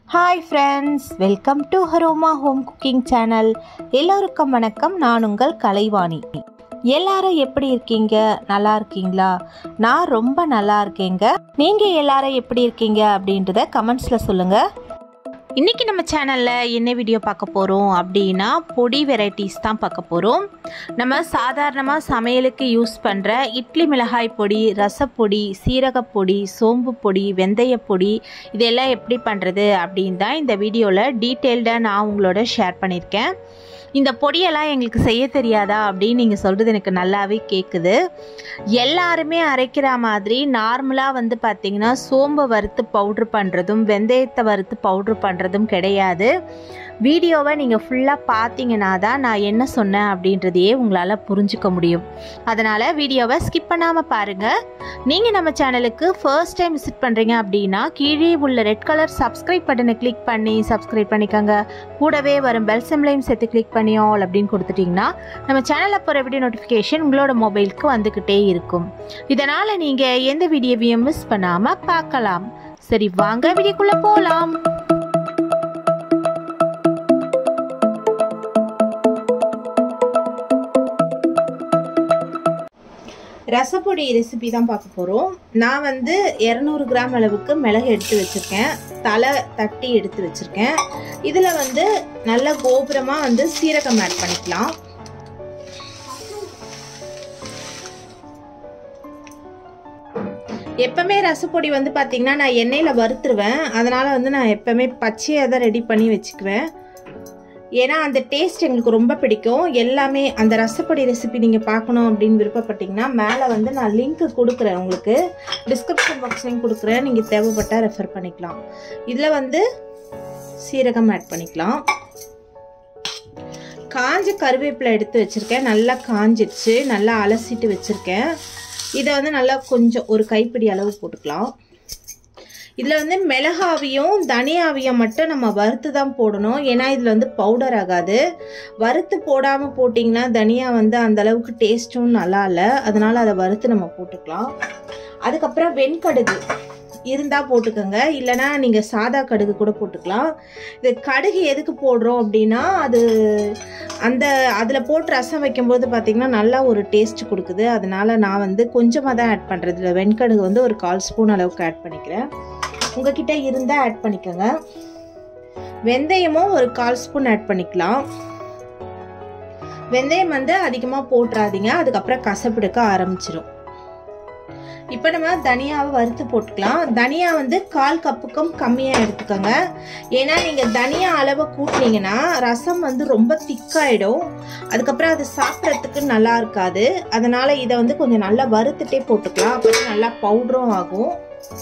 hi friends welcome to ஹரோமா home cooking channel எல்லோருக்கும் வணக்கம் நான் உங்கள் கலைவாணி எல்லாரும் எப்படி இருக்கீங்க நல்லா இருக்கீங்களா நான் ரொம்ப நல்லா இருக்கேங்க நீங்கள் எல்லாரும் எப்படி இருக்கீங்க அப்படின்றத கமெண்ட்ஸில் சொல்லுங்கள் இன்றைக்கி நம்ம சேனலில் என்ன வீடியோ பார்க்க போகிறோம் அப்படின்னா பொடி வெரைட்டிஸ் தான் பார்க்க போகிறோம் நம்ம சாதாரணமாக சமையலுக்கு யூஸ் பண்ணுற இட்லி மிளகாய் பொடி ரசப்பொடி சீரகப்பொடி சோம்பு பொடி வெந்தயப்பொடி இதெல்லாம் எப்படி பண்ணுறது அப்படின்னு தான் இந்த வீடியோவில் டீட்டெயில்டாக நான் உங்களோட ஷேர் பண்ணியிருக்கேன் இந்த பொடியெல்லாம் எங்களுக்கு செய்ய தெரியாதா அப்படின்னு நீங்கள் சொல்கிறது எனக்கு நல்லாவே கேட்குது எல்லாருமே அரைக்கிற மாதிரி நார்மலாக வந்து பார்த்திங்கன்னா சோம்பை வறுத்து பவுட்ரு பண்ணுறதும் வெந்தயத்தை வறுத்து பவுட்ரு பண்ணுறதும் கிடையாது வீடியோவை நீங்கள் ஃபுல்லாக பார்த்தீங்கன்னா தான் நான் என்ன சொன்னேன் அப்படின்றதையே உங்களால் புரிஞ்சுக்க முடியும் அதனால் வீடியோவை ஸ்கிப் பண்ணாமல் பாருங்கள் நீங்கள் நம்ம சேனலுக்கு ஃபர்ஸ்ட் டைம் விசிட் பண்ணுறீங்க அப்படின்னா கீழே உள்ள ரெட் கலர் சப்ஸ்கிரைப் பட்டனை கிளிக் பண்ணி சப்ஸ்கிரைப் பண்ணிக்கோங்க கூடவே வரும் பெல் சிம்லையும் சேர்த்து கிளிக் பண்ணி ஆல் அப்படின்னு கொடுத்துட்டிங்கன்னா நம்ம சேனலில் போகிற வீடியோ நோட்டிஃபிகேஷன் உங்களோட மொபைலுக்கு வந்துக்கிட்டே இருக்கும் இதனால் நீங்கள் எந்த வீடியோவையும் மிஸ் பண்ணாமல் பார்க்கலாம் சரி வாங்க வீடியோக்குள்ளே போகலாம் ரசப்பொடி ரெசிபி தான் பார்க்க போகிறோம் நான் வந்து இரநூறு கிராம் அளவுக்கு மிளகு எடுத்து வச்சுருக்கேன் தலை தட்டி எடுத்து வச்சுருக்கேன் இதில் வந்து நல்ல கோபுரமாக வந்து சீரகம் ஆட் பண்ணிக்கலாம் எப்பவுமே ரசப்பொடி வந்து பார்த்திங்கன்னா நான் எண்ணெயில் வறுத்துருவேன் அதனால் வந்து நான் எப்போவுமே பச்சையாக தான் ரெடி பண்ணி வச்சுக்குவேன் ஏன்னா அந்த டேஸ்ட் எங்களுக்கு ரொம்ப பிடிக்கும் எல்லாமே அந்த ரசப்பொடி ரெசிபி நீங்கள் பார்க்கணும் அப்படின்னு விருப்பப்பட்டீங்கன்னா மேலே வந்து நான் லிங்க் கொடுக்குறேன் உங்களுக்கு டிஸ்கிரிப்ஷன் பாக்ஸ்லையும் கொடுக்குறேன் நீங்கள் தேவைப்பட்டால் ரெஃபர் பண்ணிக்கலாம் இதில் வந்து சீரகம் ஆட் பண்ணிக்கலாம் காஞ்ச கருவேப்பிலை எடுத்து வச்சுருக்கேன் நல்லா காஞ்சிடுச்சு நல்லா அலசிட்டு வச்சுருக்கேன் இதை வந்து நல்லா கொஞ்சம் ஒரு கைப்பிடி அளவு போட்டுக்கலாம் இதில் வந்து மிளகாவியும் தனியாவியும் மட்டும் நம்ம வறுத்து தான் போடணும் ஏன்னா இதில் வந்து பவுடர் ஆகாது வறுத்து போடாமல் போட்டிங்கன்னா தனியா வந்து அந்த அளவுக்கு டேஸ்ட்டும் நல்லா இல்லை அதனால் அதை வறுத்து நம்ம போட்டுக்கலாம் அதுக்கப்புறம் வெண்கடுகு இருந்தால் போட்டுக்கோங்க இல்லைனா நீங்கள் சாதா கடுகு கூட போட்டுக்கலாம் இது கடுகு எதுக்கு போடுறோம் அப்படின்னா அது அந்த அதில் போட்டு ரசம் வைக்கும்போது பார்த்திங்கன்னா நல்லா ஒரு டேஸ்ட் கொடுக்குது அதனால் நான் வந்து கொஞ்சமாக தான் ஆட் பண்ணுறது இல்லை வெண்கடுகு வந்து ஒரு கால் ஸ்பூன் அளவுக்கு ஆட் பண்ணிக்கிறேன் உங்ககிட்ட இருந்தால் ஆட் பண்ணிக்கோங்க வெந்தயமும் ஒரு கால் ஸ்பூன் ஆட் பண்ணிக்கலாம் வெந்தயம் வந்து அதிகமாக போட்டுறாதீங்க அதுக்கப்புறம் கசப்பிடுக்க ஆரம்பிச்சிடும் இப்போ நம்ம தனியாவை வறுத்து போட்டுக்கலாம் தனியா வந்து கால் கப்புக்கும் கம்மியாக எடுத்துக்கோங்க ஏன்னா நீங்கள் தனியா அளவை கூட்டினீங்கன்னா ரசம் வந்து ரொம்ப திக்காயிடும் அதுக்கப்புறம் அது சாப்பிட்றதுக்கு நல்லா இருக்காது அதனால் இதை வந்து கொஞ்சம் நல்லா வறுத்துட்டே போட்டுக்கலாம் அப்போ நல்லா பவுடரும் ஆகும்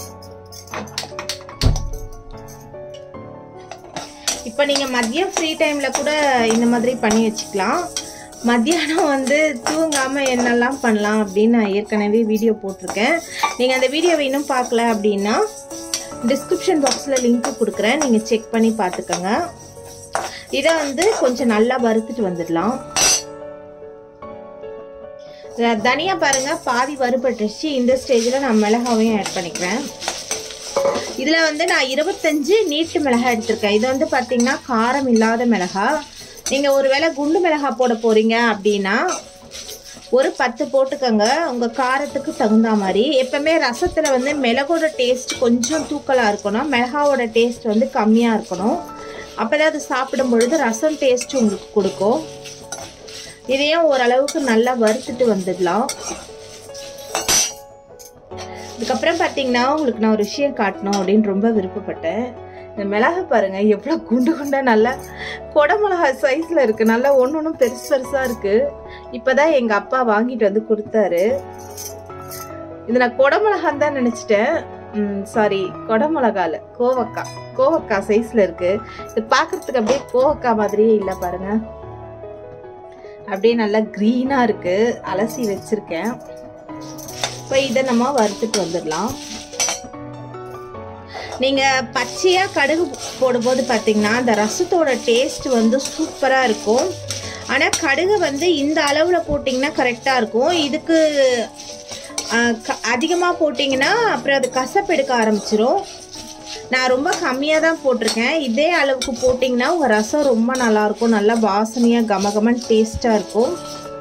இப்போ நீங்கள் மதியம் ஃப்ரீ டைமில் கூட இந்த மாதிரி பண்ணி வச்சுக்கலாம் மத்தியானம் வந்து தூங்காமல் என்னெல்லாம் பண்ணலாம் அப்படின்னு நான் ஏற்கனவே வீடியோ போட்டிருக்கேன் நீங்கள் அந்த வீடியோவை இன்னும் பார்க்கல அப்படின்னா டிஸ்கிரிப்ஷன் பாக்ஸில் லிங்க்கு கொடுக்குறேன் நீங்கள் செக் பண்ணி பார்த்துக்கோங்க இதை வந்து கொஞ்சம் நல்லா வறுத்துட்டு வந்துடலாம் தனியா பாருங்க பாதி வறுபட்டுருச்சு இந்த ஸ்டேஜில் நான் மிளகாவையும் ஆட் பண்ணிக்கிறேன் இதில் வந்து நான் இருபத்தஞ்சு நீட்டு மிளகாய் எடுத்திருக்கேன் இது வந்து பார்த்தீங்கன்னா காரம் இல்லாத மிளகாய் நீங்கள் ஒரு வேளை குண்டு மிளகாய் போட போகிறீங்க அப்படின்னா ஒரு பத்து போட்டுக்கோங்க உங்கள் காரத்துக்கு தகுந்த மாதிரி எப்போவுமே ரசத்தில் வந்து மிளகோட டேஸ்ட் கொஞ்சம் தூக்கலாக இருக்கணும் மிளகாவோட டேஸ்ட் வந்து கம்மியாக இருக்கணும் அப்போ தான் அது சாப்பிடும் பொழுது ரசம் டேஸ்ட் உங்களுக்கு கொடுக்கும் இதையும் ஓரளவுக்கு நல்லா வறுத்துட்டு வந்துடலாம் இதுக்கப்புறம் பார்த்தீங்கன்னா உங்களுக்கு நான் ஒரு விஷயம் காட்டணும் அப்படின்னு ரொம்ப விருப்பப்பட்டேன் இந்த மிளகா பாருங்க எவ்வளோ குண்டு குண்டா நல்லா கொடை மிளகா சைஸில் இருக்குது நல்லா ஒன்று ஒன்றும் பெருசு பெருசாக இருக்குது இப்போ தான் எங்கள் அப்பா வாங்கிட்டு வந்து கொடுத்தாரு இது நான் கொடை மிளகான்னு தான் நினச்சிட்டேன் சாரி கொடை மிளகால கோவக்காய் கோவக்காய் சைஸில் இருக்குது இது பார்க்குறதுக்கு அப்படியே கோவக்காய் மாதிரியே இல்லை பாருங்க அப்படியே நல்லா க்ரீனாக இருக்குது அலசி வச்சுருக்கேன் இப்போ இதை நம்ம வறுத்துட்டு வந்துடலாம் நீங்கள் பச்சையாக கடுகு போடும்போது பார்த்தீங்கன்னா அந்த ரசத்தோட டேஸ்ட் வந்து சூப்பராக இருக்கும் ஆனால் கடுகு வந்து இந்த அளவில் போட்டிங்கன்னா கரெக்டாக இருக்கும் இதுக்கு அதிகமாக போட்டிங்கன்னா அப்புறம் அது கசப்பு எடுக்க ஆரம்பிச்சிரும் நான் ரொம்ப கம்மியாக தான் போட்டிருக்கேன் இதே அளவுக்கு போட்டிங்கன்னா உங்கள் ரசம் ரொம்ப நல்லாயிருக்கும் நல்லா வாசனையாக கமகமன் டேஸ்ட்டாக இருக்கும்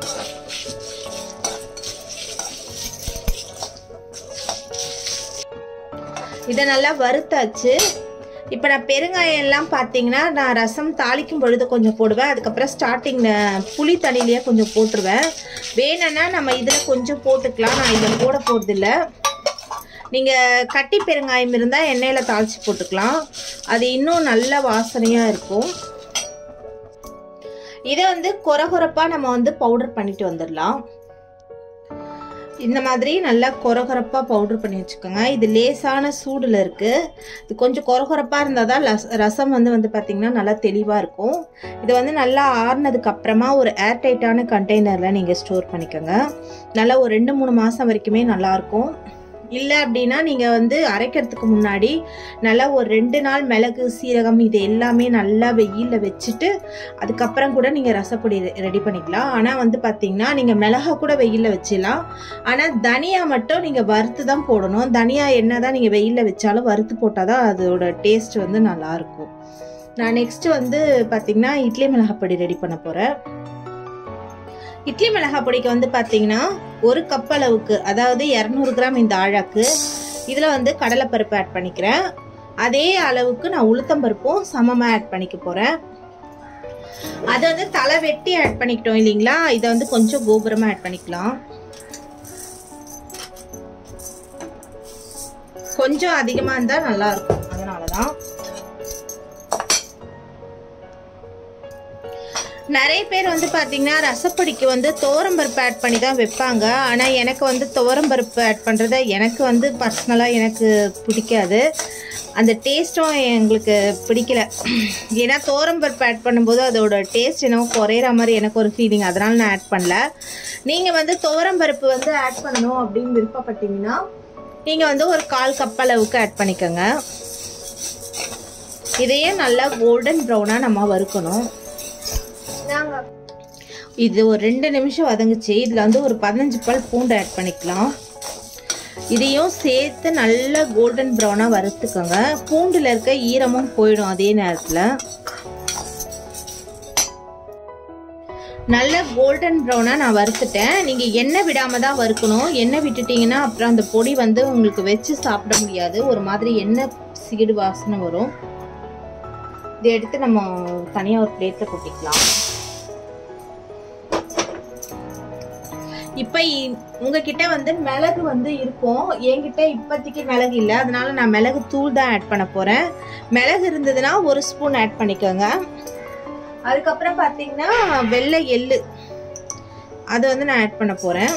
இதை நல்லா வறுத்தாச்சு இப்போ நான் பெருங்காயம் எல்லாம் பார்த்தீங்கன்னா நான் ரசம் தாளிக்கும் பொழுது கொஞ்சம் போடுவேன் அதுக்கப்புறம் ஸ்டார்டிங்கில் புளி தண்ணியிலேயே கொஞ்சம் போட்டுருவேன் வேணும்னா நம்ம இதில் கொஞ்சம் போட்டுக்கலாம் நான் இதில் போட போகிறதில்ல நீங்கள் கட்டி பெருங்காயம் இருந்தால் எண்ணெயில் தாளித்து போட்டுக்கலாம் அது இன்னும் நல்ல வாசனையாக இருக்கும் இதை வந்து கொர கொரப்பாக நம்ம வந்து பவுடர் பண்ணிட்டு வந்துடலாம் இந்த மாதிரி நல்லா கொரகொரப்பாக பவுட்ரு பண்ணி வச்சுக்கோங்க இது லேசான சூடில் இருக்குது இது கொஞ்சம் கொரகொரப்பாக இருந்தால் தான் லஸ் ரசம் வந்து வந்து பார்த்திங்கன்னா நல்லா தெளிவாக இருக்கும் இதை வந்து நல்லா ஆறுனதுக்கு அப்புறமா ஒரு ஏர் டைட்டான கண்டெய்னரில் நீங்கள் ஸ்டோர் பண்ணிக்கோங்க நல்லா ஒரு ரெண்டு மூணு மாதம் வரைக்குமே நல்லாயிருக்கும் இல்லை அப்படின்னா நீங்கள் வந்து அரைக்கிறதுக்கு முன்னாடி நல்லா ஒரு ரெண்டு நாள் மிளகு சீரகம் இது எல்லாமே நல்லா வெயிலில் வச்சுட்டு அதுக்கப்புறம் கூட நீங்கள் ரசப்பொடி ரெடி பண்ணிக்கலாம் ஆனால் வந்து பார்த்தீங்கன்னா நீங்கள் மிளகா கூட வெயிலில் வச்சிடலாம் ஆனால் தனியா மட்டும் நீங்கள் வறுத்து தான் போடணும் தனியா என்ன தான் நீங்கள் வெயிலில் வச்சாலும் வறுத்து போட்டால் தான் அதோட டேஸ்ட் வந்து நல்லாயிருக்கும் நான் நெக்ஸ்ட்டு வந்து பார்த்தீங்கன்னா இட்லி மிளகாப்பொடி ரெடி பண்ண போகிறேன் இட்லி மிளகாய் பொடிக்கு வந்து பார்த்தீங்கன்னா ஒரு கப் அளவுக்கு அதாவது இரநூறு கிராம் இந்த ஆழாக்கு இதில் வந்து கடலைப்பருப்பு ஆட் பண்ணிக்கிறேன் அதே அளவுக்கு நான் உளுத்தம்பருப்பும் சமமாக ஆட் பண்ணிக்க போகிறேன் அதை வந்து தலை வெட்டி ஆட் பண்ணிக்கிட்டோம் இல்லைங்களா இதை வந்து கொஞ்சம் கோபுரமாக ஆட் பண்ணிக்கலாம் கொஞ்சம் அதிகமாக இருந்தால் நல்லா இருக்கும் அதனால தான் நிறைய பேர் வந்து பார்த்தீங்கன்னா ரசப்பொடிக்கு வந்து துவரம்பருப்பு ஆட் பண்ணி தான் வைப்பாங்க ஆனால் எனக்கு வந்து துவரம்பருப்பு ஆட் பண்ணுறத எனக்கு வந்து பர்சனலாக எனக்கு பிடிக்காது அந்த டேஸ்ட்டும் எங்களுக்கு பிடிக்கல ஏன்னா துவரம்பருப்பு ஆட் பண்ணும்போது அதோட டேஸ்ட் என்னவோ குறையிற மாதிரி எனக்கு ஒரு ஃபீலிங் அதனால் நான் ஆட் பண்ணல நீங்கள் வந்து துவரம்பருப்பு வந்து ஆட் பண்ணணும் அப்படின்னு விருப்பப்பட்டீங்கன்னா நீங்கள் வந்து ஒரு கால் கப் அளவுக்கு ஆட் பண்ணிக்கோங்க இதையே நல்லா கோல்டன் ப்ரௌனாக நம்ம வறுக்கணும் இது ஒரு ரெண்டு நிமிஷம் வதங்குச்சு இதில் வந்து ஒரு பதினஞ்சு பல் பூண்டு ஆட் பண்ணிக்கலாம் இதையும் சேர்த்து நல்லா கோல்டன் ப்ரௌனாக வறுத்துக்கோங்க பூண்டில் இருக்க ஈரமும் போயிடும் அதே நேரத்தில் நல்ல கோல்டன் ப்ரௌனாக நான் வறுத்துட்டேன் நீங்கள் எண்ணெய் விடாமல் தான் வறுக்கணும் எண்ணெய் விட்டுட்டிங்கன்னா அப்புறம் அந்த பொடி வந்து உங்களுக்கு வச்சு சாப்பிட முடியாது ஒரு மாதிரி எண்ணெய் சீடு வாசனை வரும் இதை எடுத்து நம்ம தனியாக ஒரு பிளேட்டில் கொட்டிக்கலாம் இப்போ உங்ககிட்ட வந்து மிளகு வந்து இருக்கும் என்கிட்ட இப்போதைக்கு மிளகு இல்லை அதனால நான் மிளகு தூள் தான் ஆட் பண்ண போகிறேன் மிளகு இருந்ததுன்னா ஒரு ஸ்பூன் ஆட் பண்ணிக்கோங்க அதுக்கப்புறம் பார்த்தீங்கன்னா வெள்ளை எள்ளு அது வந்து நான் ஆட் பண்ண போகிறேன்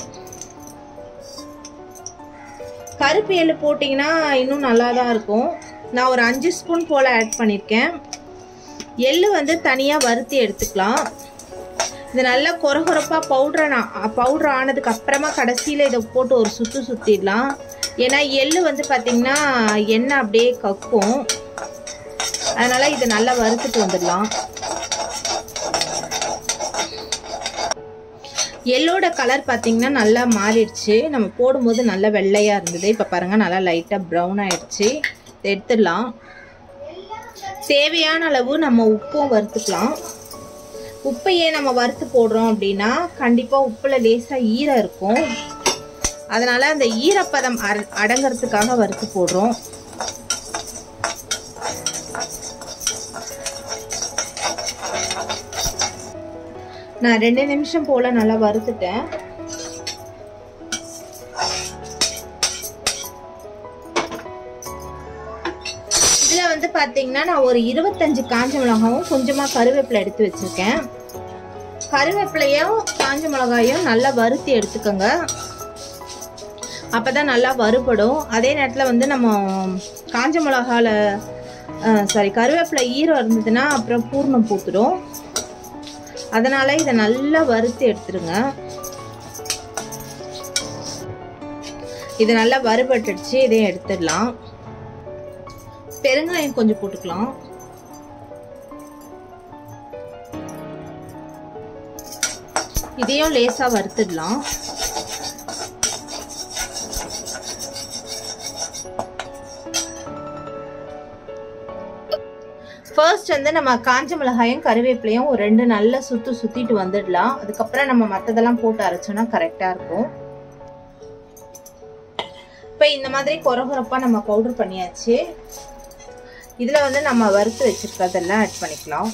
கருப்பு எள்ளு போட்டிங்கன்னா இன்னும் நல்லா தான் இருக்கும் நான் ஒரு அஞ்சு ஸ்பூன் போல் ஆட் பண்ணியிருக்கேன் எள்ளு வந்து தனியாக வறுத்தி எடுத்துக்கலாம் இது நல்லா கொரகொரப்பாக பவுட்ரு பவுட்ரு ஆனதுக்கு அப்புறமா கடைசியில் இதை போட்டு ஒரு சுற்று சுற்றிடலாம் ஏன்னா எள்ளு வந்து பார்த்திங்கன்னா எண்ணெய் அப்படியே கக்கும் அதனால் இதை நல்லா வறுத்துட்டு வந்துடலாம் எள்ளோட கலர் பார்த்திங்கன்னா நல்லா மாறிடுச்சு நம்ம போடும்போது நல்லா வெள்ளையாக இருந்தது இப்போ பாருங்கள் நல்லா லைட்டாக ப்ரௌன் ஆயிடுச்சு இதை எடுத்துடலாம் தேவையான அளவு நம்ம உப்பும் வறுத்துக்கலாம் உப்பையே நம்ம வறுத்து போடுறோம் அப்படின்னா கண்டிப்பாக உப்பில் லேசாக ஈரம் இருக்கும் அதனால் அந்த ஈரப்பதம் அடங்கிறதுக்காக வறுத்து போடுறோம் நான் ரெண்டு நிமிஷம் போல் நல்லா வறுத்துட்டேன் இதில் வந்து பார்த்தீங்கன்னா நான் ஒரு இருபத்தஞ்சு காஞ்ச மிளகாவும் கொஞ்சமாக கருவேப்பிலை எடுத்து வச்சுருக்கேன் கருவேப்பிலையும் காஞ்ச மிளகாயும் நல்லா வறுத்தி எடுத்துக்கோங்க அப்போ தான் நல்லா வறுபடும் அதே நேரத்தில் வந்து நம்ம காஞ்ச மிளகால சாரி கருவேப்பிலை ஈரம் இருந்ததுன்னா அப்புறம் பூர்ணம் பூத்துடும் அதனால் இதை நல்லா வறுத்து எடுத்துருங்க இது நல்லா வறுபட்டுடுச்சு இதையும் எடுத்துடலாம் பெருங்காயம் கொஞ்சம் போட்டுக்கலாம் இதையும் லேசா வறுத்துடலாம் ஃபர்ஸ்ட் வந்து நம்ம காஞ்ச மிளகாயும் கருவேப்பிலையும் ஒரு ரெண்டு நல்ல சுத்து சுத்திட்டு வந்துடலாம் அதுக்கப்புறம் நம்ம மற்றதெல்லாம் போட்டு அரைச்சோம்னா கரெக்டாக இருக்கும் இப்போ இந்த மாதிரி கொரகொரப்பாக நம்ம பவுடர் பண்ணியாச்சு இதில் வந்து நம்ம வறுத்து வச்சுருக்கிறதெல்லாம் ஆட் பண்ணிக்கலாம்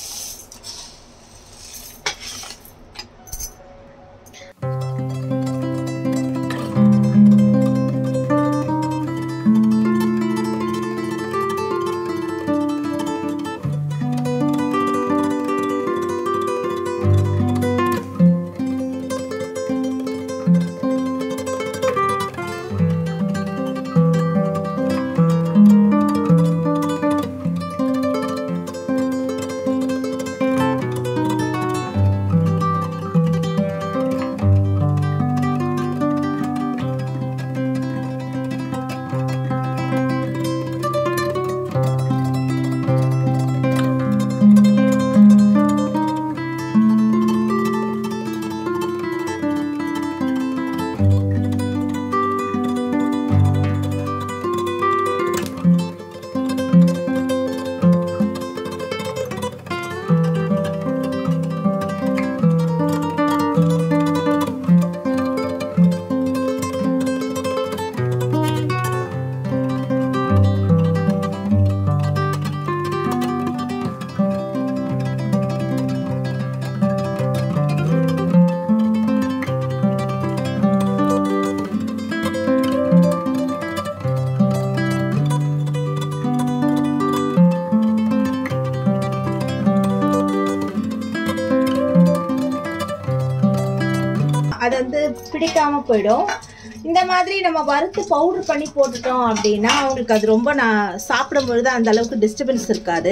அது வந்து பிடிக்காம போயிடும் இந்த மாதிரி நம்ம வறுத்து பவுடர் பண்ணி போட்டுட்டோம் அப்படின்னா அவங்களுக்கு அது ரொம்ப நான் சாப்பிடும் பொழுது அந்த அளவுக்கு டிஸ்டர்பன்ஸ் இருக்காது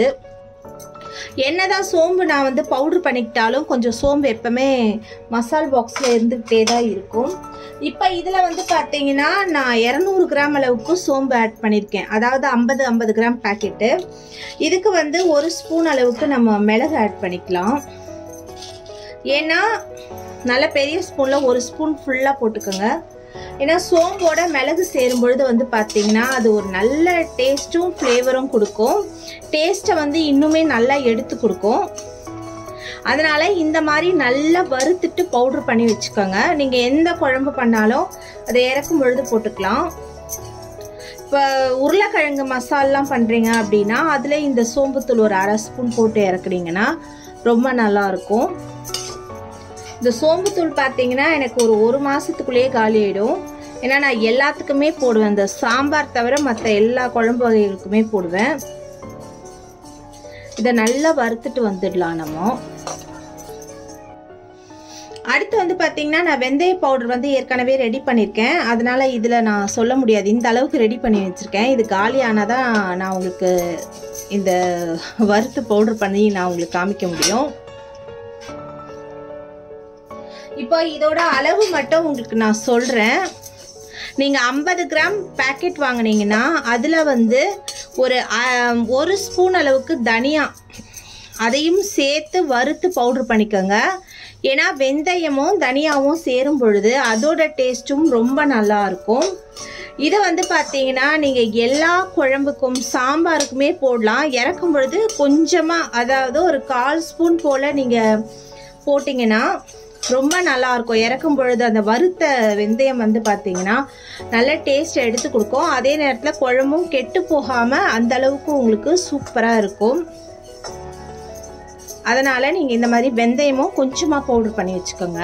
என்னதான் சோம்பு நான் வந்து பவுடர் பண்ணிக்கிட்டாலும் கொஞ்சம் சோம்பு எப்பவுமே மசால் பாக்ஸில் இருந்துக்கிட்டே தான் இருக்கும் இப்போ இதில் வந்து பார்த்தீங்கன்னா நான் இரநூறு கிராம் அளவுக்கு சோம்பு ஆட் பண்ணியிருக்கேன் அதாவது ஐம்பது ஐம்பது கிராம் பேக்கெட்டு இதுக்கு வந்து ஒரு ஸ்பூன் அளவுக்கு நம்ம மிளகு ஆட் பண்ணிக்கலாம் ஏன்னா நல்ல பெரிய ஸ்பூனில் ஒரு ஸ்பூன் ஃபுல்லாக போட்டுக்கோங்க ஏன்னா சோம்போட மிளகு சேரும் பொழுது வந்து பார்த்தீங்கன்னா அது ஒரு நல்ல டேஸ்ட்டும் ஃப்ளேவரும் கொடுக்கும் டேஸ்ட்டை வந்து இன்னுமே நல்லா எடுத்து கொடுக்கும் அதனால இந்த மாதிரி நல்லா வறுத்துட்டு பவுடர் பண்ணி வச்சுக்கோங்க நீங்கள் எந்த குழம்பு பண்ணாலும் அதை இறக்கும் பொழுது போட்டுக்கலாம் இப்போ உருளைக்கிழங்கு மசாலாம் பண்ணுறீங்க அப்படின்னா அதில் இந்த சோம்புத்தூள் ஒரு அரை ஸ்பூன் போட்டு இறக்குறீங்கன்னா ரொம்ப நல்லாயிருக்கும் இந்த சோம்புத்தூள் பார்த்தீங்கன்னா எனக்கு ஒரு ஒரு மாதத்துக்குள்ளேயே காலி ஆகிடும் ஏன்னா நான் எல்லாத்துக்குமே போடுவேன் இந்த சாம்பார் தவிர மற்ற எல்லா குழம்பு வகைகளுக்குமே போடுவேன் இதை நல்லா வறுத்துட்டு வந்துடலாம் நம்ம அடுத்து வந்து பார்த்தீங்கன்னா நான் வெந்தய பவுடர் வந்து ஏற்கனவே ரெடி பண்ணியிருக்கேன் அதனால இதில் நான் சொல்ல முடியாது இந்த அளவுக்கு ரெடி பண்ணி வச்சுருக்கேன் இது காலியானால் தான் நான் உங்களுக்கு இந்த வறுத்து பவுடர் பண்ணி நான் உங்களுக்கு காமிக்க முடியும் இப்போ இதோட அளவு மட்டும் உங்களுக்கு நான் சொல்கிறேன் நீங்கள் ஐம்பது கிராம் பேக்கெட் வாங்கினீங்கன்னா அதில் வந்து ஒரு ஒரு ஸ்பூன் அளவுக்கு தனியா அதையும் சேர்த்து வறுத்து பவுட்ரு பண்ணிக்கோங்க ஏன்னா வெந்தயமும் தனியாவும் சேரும் பொழுது அதோட டேஸ்ட்டும் ரொம்ப நல்லா இருக்கும் இது வந்து பார்த்தீங்கன்னா நீங்கள் எல்லா குழம்புக்கும் சாம்பாருக்குமே போடலாம் இறக்கும் பொழுது கொஞ்சமாக அதாவது ஒரு கால் ஸ்பூன் போல் நீங்கள் போட்டிங்கன்னா ரொம்ப நல்லா இருக்கும் இறக்கும் பொழுது அந்த வறுத்த வெந்தயம் வந்து பார்த்தீங்கன்னா நல்ல டேஸ்ட் எடுத்து கொடுக்கும் அதே நேரத்தில் குழம்பும் கெட்டு போகாமல் அந்த அளவுக்கு உங்களுக்கு சூப்பராக இருக்கும் அதனால் நீங்கள் இந்த மாதிரி வெந்தயமும் கொஞ்சமாக பவுடர் பண்ணி வச்சுக்கோங்க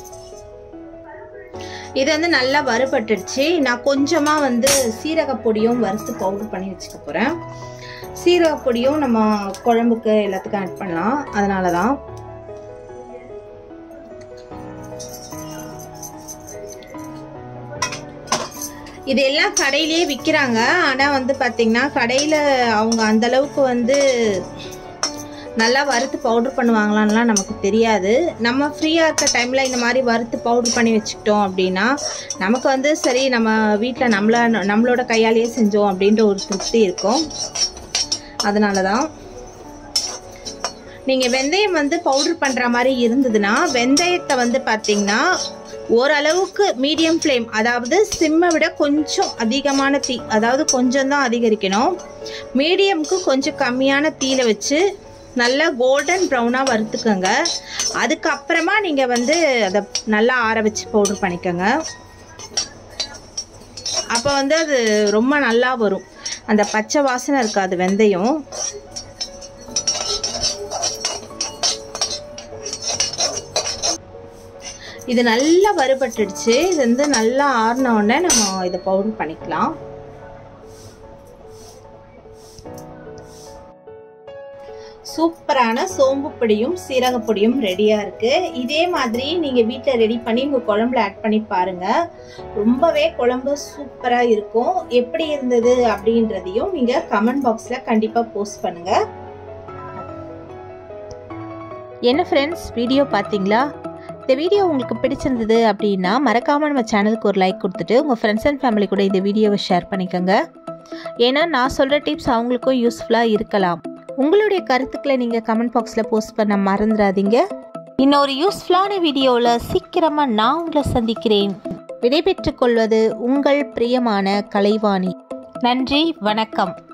இது வந்து நல்லா வறுபட்டுடுச்சு நான் கொஞ்சமாக வந்து சீரகப்பொடியும் வறுத்து பவுடர் பண்ணி வச்சுக்க போகிறேன் சீரகப்பொடியும் நம்ம குழம்புக்கு எல்லாத்துக்கும் ஆட் பண்ணலாம் அதனால தான் இது எல்லாம் கடையிலேயே விற்கிறாங்க ஆனால் வந்து பார்த்திங்கன்னா கடையில் அவங்க அந்த அளவுக்கு வந்து நல்லா வறுத்து பவுடர் பண்ணுவாங்களான்லாம் நமக்கு தெரியாது நம்ம ஃப்ரீயாக இருக்க டைமில் இந்த மாதிரி வறுத்து பவுடர் பண்ணி வச்சுக்கிட்டோம் அப்படின்னா நமக்கு வந்து சரி நம்ம வீட்டில் நம்மள நம்மளோட கையாலேயே செஞ்சோம் அப்படின்ற ஒரு திருப்தி இருக்கும் அதனால தான் நீங்கள் வெந்தயம் வந்து பவுடர் பண்ணுற மாதிரி இருந்ததுன்னா வெந்தயத்தை வந்து பார்த்தீங்கன்னா ஓரளவுக்கு மீடியம் ஃப்ளேம் அதாவது சிம்மை விட கொஞ்சம் அதிகமான தீ அதாவது கொஞ்சம் தான் அதிகரிக்கணும் மீடியமுக்கு கொஞ்சம் கம்மியான தீயில வச்சு நல்லா கோல்டன் ப்ரௌனாக வறுத்துக்கோங்க அதுக்கப்புறமா நீங்கள் வந்து அதை நல்லா ஆற வச்சு பவுடர் பண்ணிக்கோங்க அப்போ வந்து அது ரொம்ப நல்லா வரும் அந்த பச்சை வாசனை இருக்காது வெந்தயம் இது நல்லா வறுபட்டுடுச்சு இது வந்து நல்லா ஆறின உடனே நம்ம இதை பவுடர் பண்ணிக்கலாம் சூப்பரான சோம்பு பொடியும் சீரக பொடியும் ரெடியாக இருக்குது இதே மாதிரி நீங்கள் வீட்டில் ரெடி பண்ணி உங்கள் குழம்புல ஆட் பண்ணி பாருங்கள் ரொம்பவே குழம்பு சூப்பராக இருக்கும் எப்படி இருந்தது அப்படின்றதையும் நீங்கள் கமெண்ட் பாக்ஸில் கண்டிப்பாக போஸ்ட் பண்ணுங்கள் என்ன ஃப்ரெண்ட்ஸ் வீடியோ பார்த்தீங்களா இந்த வீடியோ உங்களுக்கு பிடிச்சிருந்தது அப்படின்னா மறக்காமல் நம்ம சேனலுக்கு ஒரு லைக் கொடுத்துட்டு உங்கள் ஃப்ரெண்ட்ஸ் அண்ட் ஃபேமிலி கூட இந்த வீடியோவை ஷேர் பண்ணிக்கோங்க ஏன்னா நான் சொல்கிற டிப்ஸ் அவங்களுக்கும் யூஸ்ஃபுல்லாக இருக்கலாம் உங்களுடைய கருத்துக்களை நீங்கள் கமெண்ட் பாக்ஸில் போஸ்ட் பண்ண மறந்துடாதீங்க இன்னொரு யூஸ்ஃபுல்லான வீடியோவில் சீக்கிரமாக நான் உங்களை சந்திக்கிறேன் விடைபெற்றுக் கொள்வது உங்கள் பிரியமான கலைவாணி நன்றி வணக்கம்